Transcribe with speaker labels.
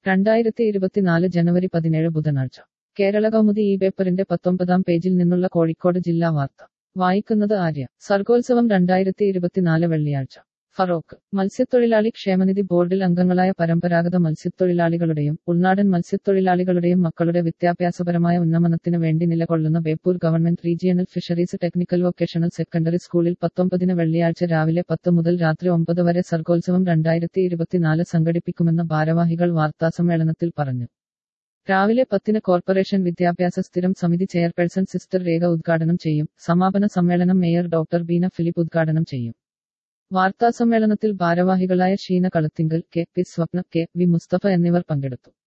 Speaker 1: രണ്ടായിരത്തി ഇരുപത്തിനാല് ജനുവരി പതിനേഴ് ബുധനാഴ്ച കേരള കൗമുദി ഈ പേപ്പറിന്റെ പത്തൊമ്പതാം പേജിൽ നിന്നുള്ള കോഴിക്കോട് ജില്ലാ വാർത്ത വായിക്കുന്നത് ആര്യ സർഗോത്സവം രണ്ടായിരത്തി ഇരുപത്തിനാല് വെള്ളിയാഴ്ച ഫറോക്ക് മത്സ്യത്തൊഴിലാളി ക്ഷേമനിധി ബോർഡിൽ അംഗങ്ങളായ പരമ്പരാഗത മത്സ്യത്തൊഴിലാളികളുടെയും ഉൾനാടൻ മത്സ്യത്തൊഴിലാളികളുടെയും മക്കളുടെ വിദ്യാഭ്യാസപരമായ ഉന്നമനത്തിന് വേണ്ടി നിലകൊള്ളുന്ന Beypore government regional fisheries technical vocational secondary സ്കൂളിൽ പത്തൊമ്പതിന് വെള്ളിയാഴ്ച രാവിലെ പത്ത് മുതൽ രാത്രി ഒമ്പത് വരെ സർഗോത്സവം രണ്ടായിരത്തി ഇരുപത്തിനാല് സംഘടിപ്പിക്കുമെന്ന് ഭാരവാഹികൾ വാർത്താസമ്മേളനത്തിൽ പറഞ്ഞു രാവിലെ പത്തിന് കോർപ്പറേഷൻ വിദ്യാഭ്യാസ സ്ഥിരം സമിതി ചെയർപേഴ്സൺ സിസ്റ്റർ രേഖ ഉദ്ഘാടനം ചെയ്യും സമാപന സമ്മേളനം മേയർ ഡോക്ടർ ബീന ഫിലിപ്പ് ഉദ്ഘാടനം ചെയ്യും വാർത്താസമ്മേളനത്തിൽ ഭാരവാഹികളായ Sheena Kalathinkal K P Swapna K V Musthafa എന്നിവർ പങ്കെടുത്തു